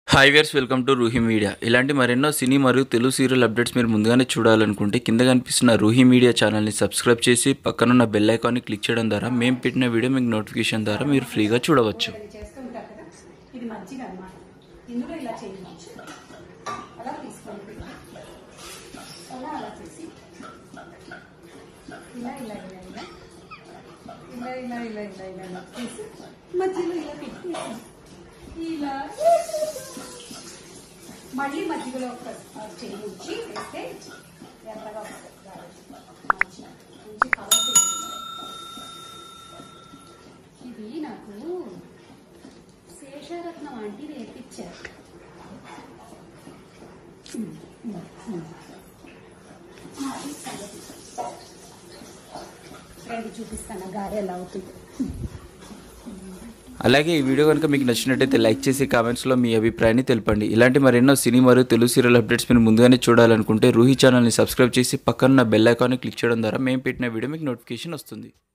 Hi viewers welcome to Roohi media ఇలాంటి మరెన్నో సినీ మరియు తెలుగు సీరియల్ అప్డేట్స్ మీరు ముందుగానే చూడాలనుకుంటే కింద కనిపిస్తున్న రూహి మీడియా ఛానల్ని సబ్స్క్రైబ్ చేసి పక్కనున్న బెల్ ఐకాన్ని క్లిక్ చేయడం ద్వారా మేము పెట్టిన వీడియో మీకు నోటిఫికేషన్ ద్వారా మీరు ఫ్రీగా చూడవచ్చు ఇది చేస్తూ ఉంటారు కదా ఇది మజ్జిగ అన్నమాట ఇందులో ఇలా చేయవచ్చు అలా తీసుకోండి అలా అలా చేసి ఇలా ఇలా ఇలా ఇలా ఇలా ఇలా ఇలా ఇలా ఇలా ఇలా తీసి మధ్యలో ఇలా పెట్టేసి ఇలా మళ్ళీ మధ్యలో ఒక చేయి ఉంచి వేస్తే ఎర్రగా వస్తుంది గారెలు. మంచి మంచి కలర్ ఇది నాకు శేషరత్నం ఆంటీ నేర్పించారు అది సంగతి. రండి చూపిస్తాను గారె ఎలా అవుతుంది అలాగే ఈ వీడియో కనుక మీకు నచ్చినట్టయితే లైక్ చేసి కామెంట్స్లో మీ అభిప్రాయాన్ని తెలపండి ఇలాంటి మరెన్నో సినీ మరియు తెలుగు సీరియల్ అప్డేట్స్ మీరు ముందుగానే చూడాలనుకుంటే రూహి ఛానల్ని సబ్స్క్రైబ్ చేసి పక్కనున్న బెల్ ఐకాన్ని క్లిక్ చేయడం ద్వారా మేము పెట్టిన వీడియో మీకు నోటిఫికేషన్ వస్తుంది